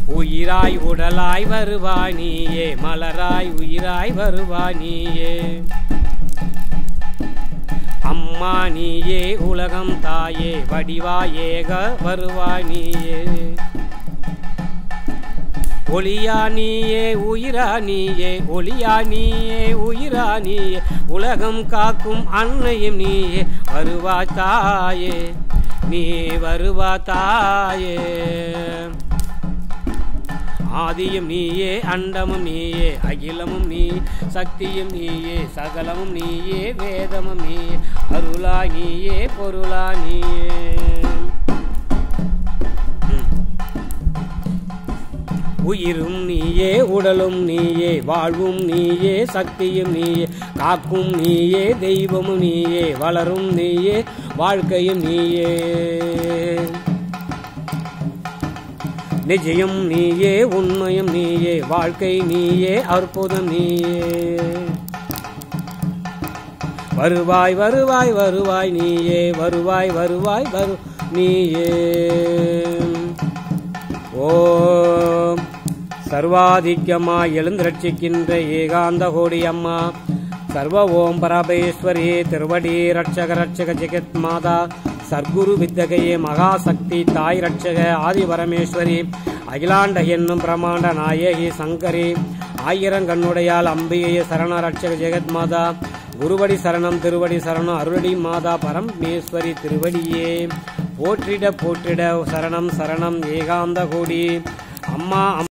உயிராய் உடலாய் வருவாய் நீயே மலராய் உயிராய் வருவாய் நீயே அம்மா நீயே உலகம் தாயே வடிவாய் ஏக வருவாய் நீயே ஒளியா நீயே உயிரா நீயே ஒளியா நீயே உயிரா நீயே உலகம் காக்கும் அன்னையும் நீயே வருவா தாயே நீ வருவா தாயே ஆதியும் நீயே அண்டமும் நீயே அகிலமும் நீ சக்தியும் நீயே சகலமும் நீயே வேதமும் நீயே அருளாய் நீயே பொருளாய் நீயே உயிரும் நீயே உடலும் நீயே வாழ்வும் நீயே சக்தியும் நீயே காக்கும் நீயே தெய்வமும் நீயே வளரும் நீயே வாழ்க்கையும் நீயே நிஜயம் நீயே உண்மையும் நீயே வாழ்க்கை நீயே அற்புதம் நீயே வருவாய் வருவாய் வருவாய் நீயே வருவாய் வருவாய் வரு நீயே ஓம் சர்வாதிக்கமாய் எழுந்திரட்சிக்கின்ற ஏகாந்த கோடி அம்மா சர்வ ஓம் பரபேஸ்வரி திருவடி ரட்சக ரட்சக ஜெகத் மாதா சர்க்குரு வித்தகையே மகாசக்தி தாய் ரட்சக ஆதி பரமேஸ்வரி அகிலாண்ட என்னும் பிரமாண்ட நாயகி சங்கரி ஆயிரங்கண்ணுடையால் அம்பிகையே சரண ரட்சக ஜெகத் மாதா குருவடி சரணம் திருவடி சரணம் அருளடி மாதா பரமேஸ்வரி திருவடியே போற்றிட போற்றிட சரணம் சரணம் ஏகாந்த கோடி அம்மா